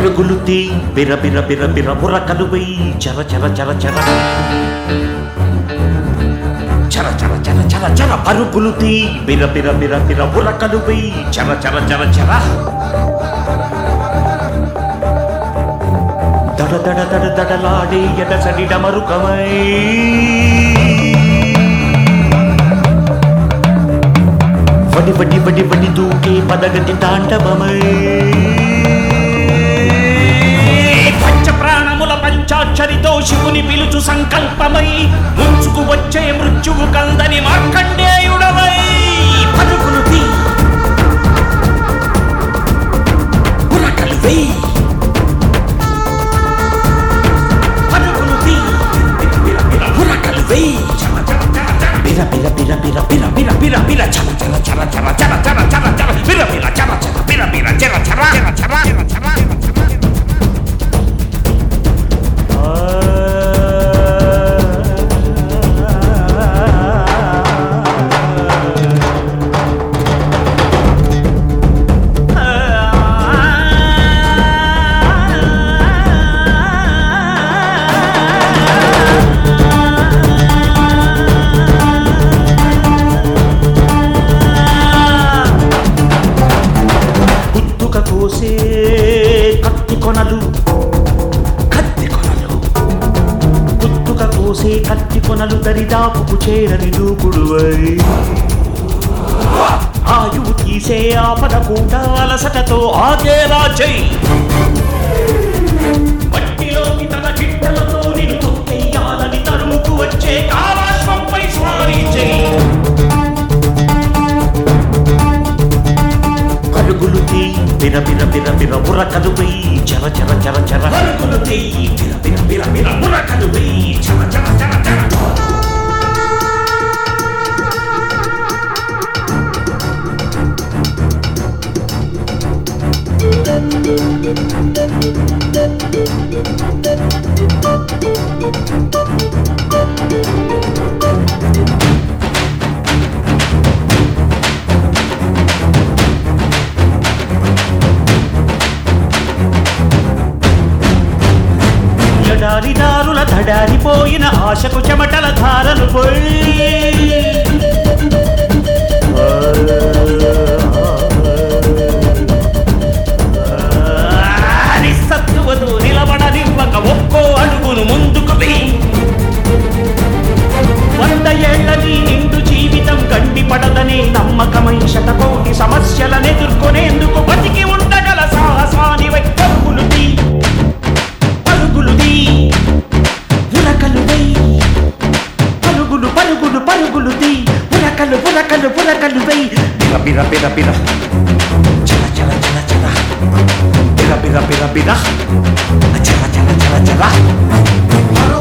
పరుగులు తీ బిర బిర బిర బిర బుర్రకలు వెయ్యి చర చర చర చర చర చర చర చర చర పరుగులు తీ బిర బిర బిర బిర బుర్రకలు వెయ్యి చర చర చర చర దడ దడ దడ దడలాడే ఎడసడి డమరుకమై వడి వడి వడి వడి దూకే పదగతి తాండవమై పంచ ప్రాణముల పంచాక్షరితో శివుని పిలుచు సంకల్పమై ముంచుకు వచ్చే మృత్యువు కందని మార్కండేయుడవై పరుగులు తీ ఉరకలు వేయి పరుగులు తీ బిర బిర ఉరకలు వేయి చల చల చల చల బిర బిర బిర బిర బిర బిర బిర బిర చల చల చల చల చల చల చల చల బిర బిర చల చల బిర బిర చల చల చల చల చల చల గుత్తుక కోసే కత్తి కొనలు కత్తి కొనలు గుత్తుక కోసే కత్తి కొనలు దరిదాపుకు చేరని దూకుడువై ఆయువు తీసే ఆపద కూడా అలసటతో ఆగేలా చెయ్యి మట్టిలోకి తన గిట్టలతో నిన్ను తొక్కెయ్యాలని తరుముకు వచ్చే కాలాశ్వంపై స్వారీ చెయ్యి పరుగులు తీ బిర బిర బిర బిర ఉరకలు వెయ్యి చర చర చర చర పరుగులు తీ బిర బిర బిర బిర ఉరకలు వెయ్యి చర చర చర చర ఎడారి దారుల దడారిపోయిన ఆశకు చెమటల ధారలు పోయి నిస్సత్తువతో నిలబడనివ్వక ఒక్కో అడుగును ముందుకు వెయ్యి వంద ఏళ్లని నిండు జీవితం గండి పడదనే నమ్మకమై శతకోటి సమస్యలను ఎదుర్కొనేందుకు బతికి ఉండగల సాహసానివై పరుగులు తీ పరుగులు తీ ఉరకలు వెయ్యి పరుగులు పరుగులు పరుగులు తీ ఉరకలు ఉరకలు ఉరకలు వెయ్యి బిర బిర బిర బిర చల చల చల చల బిర బిర బిర బిర చల చల చల చల